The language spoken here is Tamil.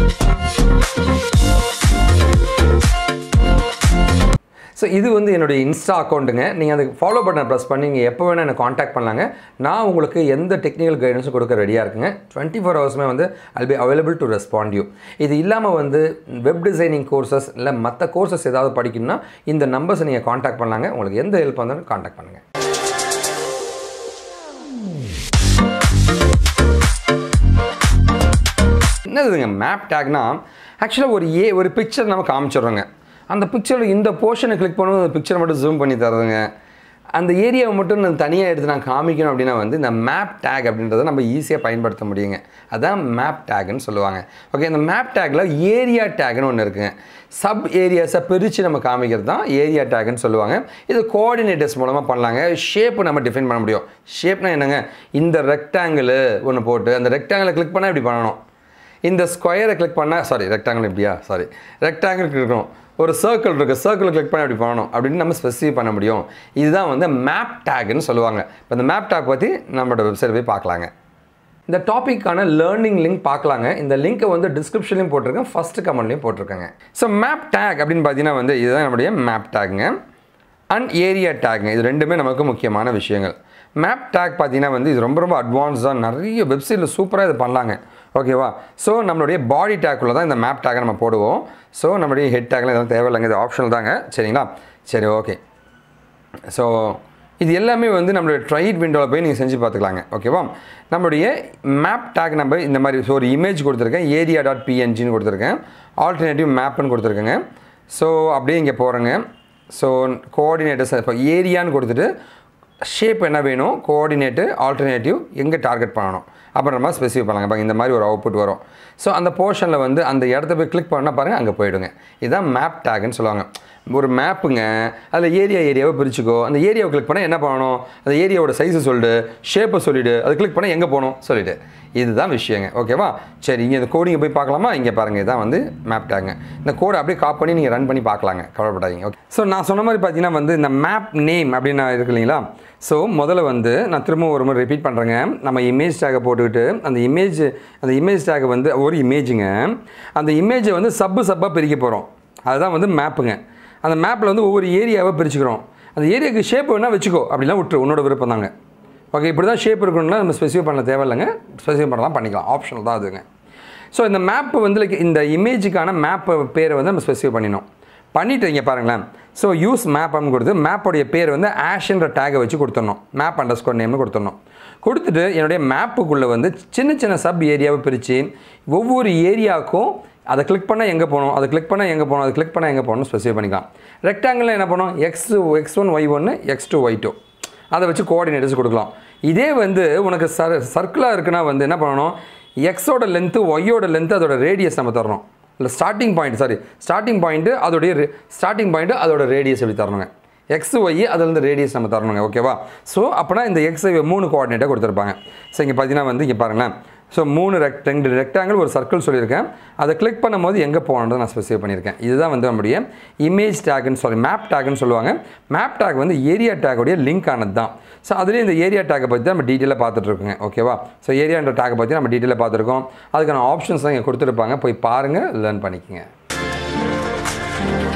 ஸோ இது வந்து என்னுடைய இன்ஸ்டா அக்கௌண்ட்டுங்க நீங்கள் அதுக்கு ஃபாலோ பட்டனை ப்ரெஸ் பண்ணி நீங்கள் எப்போ வேணால் என்னை காண்டாக்ட் பண்ணலாங்க நான் உங்களுக்கு எந்த டெக்னிக்கல் கைடன்ஸும் கொடுக்க ரெடியாக இருக்குங்க டுவெண்ட்டி ஃபோர் ஹவர்ஸுமே வந்து I'll be available to respond you இது இல்லாமல் வந்து வெப் டிசைனிங் கோர்சஸ் இல்லை மற்ற கோர்சஸ் ஏதாவது படிக்கணும்னா இந்த நம்பர்ஸை நீங்கள் காண்டாக்ட் பண்ணலாங்க உங்களுக்கு எந்த ஹெல்ப் வந்தாலும் காண்டாக்ட் பண்ணுங்கள் என்னதுங்க மேப் டேக்னா ஆக்சுவலாக ஒரு ஏ ஒரு பிக்சர் நம்ம காமிச்சிடுறோங்க அந்த பிக்சரில் இந்த போர்ஷனை கிளிக் பண்ணும்போது அந்த பிக்சரை மட்டும் ஜூம் பண்ணி தருதுங்க அந்த ஏரியாவை மட்டும் நான் தனியாக எடுத்து நான் காமிக்கணும் அப்படின்னா வந்து இந்த மேப் டேக் அப்படின்றத நம்ம ஈஸியாக பயன்படுத்த முடியுங்க அதான் மேப் டேக்னு சொல்லுவாங்க ஓகே இந்த மேப் டேக்கில் ஏரியா டேக்னு ஒன்று இருக்குங்க சப் ஏரியாஸை பிரித்து நம்ம காமிக்கிறது தான் ஏரியா டேக்னு சொல்லுவாங்க இது கோஆர்டினேட்டர்ஸ் மூலமாக பண்ணலாங்க ஷேப்பு நம்ம டிஃபைன் பண்ண முடியும் ஷேப்னா என்னங்க இந்த ரெக்டாங்கிள் ஒன்று போட்டு அந்த ரெக்டாங்கிளை கிளிக் பண்ணால் இப்படி பண்ணணும் இந்த ஸ்கொயரை கிளிக் பண்ணால் சாரி ரெக்டாங்கிள் இப்படியா சாரி ரெக்டாங்கிள் இருக்கணும் ஒரு சர்க்கிள் இருக்குது சர்க்கிள் கிளிக் பண்ணி அப்படி பண்ணணும் அப்படின்னு நம்ம ஸ்பெசிஃபை பண்ண முடியும் இதுதான் வந்து மேப் டேக்னு சொல்லுவாங்க இப்போ இந்த மேப் டேக் பற்றி நம்மளோட வெப்சைட் போய் பார்க்கலாங்க இந்த டாப்பிக்கான லேர்னிங் லிங்க் பார்க்கலாங்க இந்த லிங்க்கை வந்து டிஸ்கிரிப்ஷன்லையும் போட்டிருக்கேன் ஃபஸ்ட்டு கமெண்ட்லையும் போட்டிருக்கேங்க ஸோ மேப் டேக் அப்படின்னு பார்த்தீங்கன்னா வந்து இதுதான் நம்முடைய மேப் டேக்குங்க அண்ட் ஏரியா டேக்குங்க இது ரெண்டுமே நமக்கு முக்கியமான விஷயங்கள் மேப் டேக் பார்த்தீங்கன்னா வந்து இது ரொம்ப ரொம்ப அட்வான்ஸாக நிறைய வெப்சைட்டில் சூப்பராக இது பண்ணலாங்க ஓகேவா ஸோ நம்மளுடைய பாடி டேக்குள்ள தான் இந்த மேப் டேக்கை நம்ம போடுவோம் ஸோ நம்மளுடைய ஹெட் டேக்லாம் இதெல்லாம் தேவையில்லைங்க இது ஆப்ஷனல் தாங்க சரிங்களா சரி ஓகே ஸோ இது எல்லாமே வந்து நம்மளுடைய ட்ரைட் விண்டோவில் போய் நீங்கள் செஞ்சு பார்த்துக்கலாங்க ஓகேவா நம்மளுடைய மேப் டேக் நம்ம இந்த மாதிரி ஸோ ஒரு இமேஜ் கொடுத்துருக்கேன் ஏரியா டாட் பிஎன்ஜின்னு கொடுத்துருக்கேன் ஆல்டர்னேட்டிவ் மேப்னு கொடுத்துருக்கேங்க ஸோ அப்படியே இங்கே போகிறேங்க ஸோ கோஆர்டினேட்டர்ஸ் இப்போ ஏரியான்னு கொடுத்துட்டு ஷேப் என்ன வேணும் கோஆர்டினேட்டு ஆல்டர்னேட்டிவ் எங்கே டார்கெட் பண்ணணும் அப்புறம் நம்ம ஸ்பெசிஃபை பண்ணலாங்க பாருங்க இந்த மாதிரி ஒரு அவுட்புட் வரும் ஸோ அந்த போர்ஷனில் வந்து அந்த இடத்த போய் கிளிக் பண்ணால் பாருங்கள் அங்கே போயிடுங்க இதுதான் மேப் டேக்னு சொல்லுவாங்க ஒரு மேப்புங்க அதில் ஏரியா ஏரியாவை பிரிச்சுக்கோ அந்த ஏரியாவை கிளிக் பண்ணால் என்ன பண்ணணும் அந்த ஏரியாவோட சைஸை சொல்லிடு ஷேப்பை சொல்லிவிடு அது கிளிக் பண்ணால் எங்கே போகணும் சொல்லிவிடு இதுதான் விஷயங்க ஓகேவா சரி இங்கே இந்த கோடிங்கை போய் பார்க்கலாமா இங்கே பாருங்கள் இதான் வந்து மேப் டேங்க இந்த கோடை அப்படியே காப் பண்ணி நீங்கள் ரன் பண்ணி பார்க்கலாங்க கவலைப்படாதீங்க ஓகே ஸோ நான் சொன்ன மாதிரி பார்த்தீங்கன்னா வந்து இந்த மேப் நேம் அப்படின்னு இருக்கு இல்லைங்களா ஸோ முதல்ல வந்து நான் திரும்ப ஒரு முறை ரிப்பீட் பண்ணுறேங்க நம்ம இமேஜ் டேக்கை போட்டுக்கிட்டு அந்த இமேஜ் அந்த இமேஜ் டேக்கை வந்து ஒரு இமேஜுங்க அந்த இமேஜை வந்து சப்பு சப்பாக பிரிக்க போகிறோம் அதுதான் வந்து மேப்புங்க அந்த மேப்பில் வந்து ஒவ்வொரு ஏரியாவை பிரிச்சுக்கிறோம் அந்த ஏரியாவுக்கு ஷேப் வேணால் வச்சுக்கோ அப்படிலாம் விட்டுரு உன்னோட விருப்பம் தாங்க ஓகே இப்படி தான் ஷேப் இருக்கணும்னா நம்ம ஸ்பெசிஃபை பண்ண தேவையில்லைங்க ஸ்பெசிஃபை பண்ணலாம் பண்ணிக்கலாம் ஆப்ஷனல் தான் அதுங்க ஸோ இந்த மேப்பு வந்து like இந்த இமேஜுக்கான மேப்பு பேரை வந்து நம்ம ஸ்பெசிஃபை பண்ணிடணும் பண்ணிட்டு இங்கே பாருங்களேன் ஸோ யூஸ் மேப் அப்படின்னு கொடுத்து மேப்போடைய பேர் வந்து ஆஷ்ன்ற டேகை வச்சு கொடுத்துடணும் மேப் அண்டர் ஸ்கோர் நேம்னு கொடுத்துடணும் கொடுத்துட்டு என்னுடைய மேப்புக்குள்ளே வந்து சின்ன சின்ன சப் ஏரியாவை பிரித்து ஒவ்வொரு ஏரியாவுக்கும் அதை கிளிக் பண்ணால் எங்கே போகணும் அதை கிளிக் பண்ணால் எங்கே போகணும் அதை கிளிக் பண்ணால் எங்கே போகணும் ஸ்பெசிஃபை பண்ணிக்கலாம் ரெக்டாங்கிளில் என்ன பண்ணணும் எக்ஸ் எக்ஸ் ஒன் ஒய் ஒன்று எக்ஸ் டூ ஒய் டூ அதை வச்சு கோஆர்டினேட்டர்ஸ் கொடுக்கலாம் இதே வந்து உனக்கு சர் சர்க்கிளாக இருக்குன்னா வந்து என்ன பண்ணணும் எக்ஸோட லென்த்து ஒய்யோட லென்த்து அதோட ரேடியஸ் நம்ம தரணும் இல்லை starting point sorry starting point அதோடைய ஸ்டார்டிங் பாயிண்ட்டு அதோட ரேடியஸ் எப்படி தரணுங்க எக்ஸ் ஒய் அதுலேருந்து ரேடியஸ் நம்ம தரணுங்க ஓகேவா ஸோ அப்போனா இந்த எக்ஸ் மூணு கோஆர்டினேட்டாக கொடுத்துருப்பாங்க ஸோ இங்கே பார்த்தீங்கன்னா வந்து இங்கே பாருங்களேன் ஸோ மூணு ரெக்ட் ரெண்டு ரெக்டாங்கிள் ஒரு சர்க்கிள் சொல்லியிருக்கேன் அதை கிளிக் பண்ணும்போது எங்கே போகணுன்றதை நான் ஸ்பெசிஃபை பண்ணியிருக்கேன் இதுதான் வந்து நம்முடைய இமேஜ் டேக்னு சொல்லி மேப் டேக்னு சொல்லுவாங்க மேப் டேக் வந்து ஏரியா டேக்குடைய லிங்க் ஆனது தான் ஸோ அதுலேயே இந்த ஏரியா டேக்கை பற்றி தான் நம்ம டீட்டெயிலாக பார்த்துட்டு இருக்கோங்க ஓகேவா ஸோ ஏரியான்ற டேக்கை பற்றி நம்ம டீட்டெயிலாக பார்த்துருக்கோம் அதுக்கான ஆப்ஷன்ஸ் தான் இங்கே கொடுத்துருப்பாங்க போய் பாருங்கள் லேர்ன் பண்ணிக்கங்க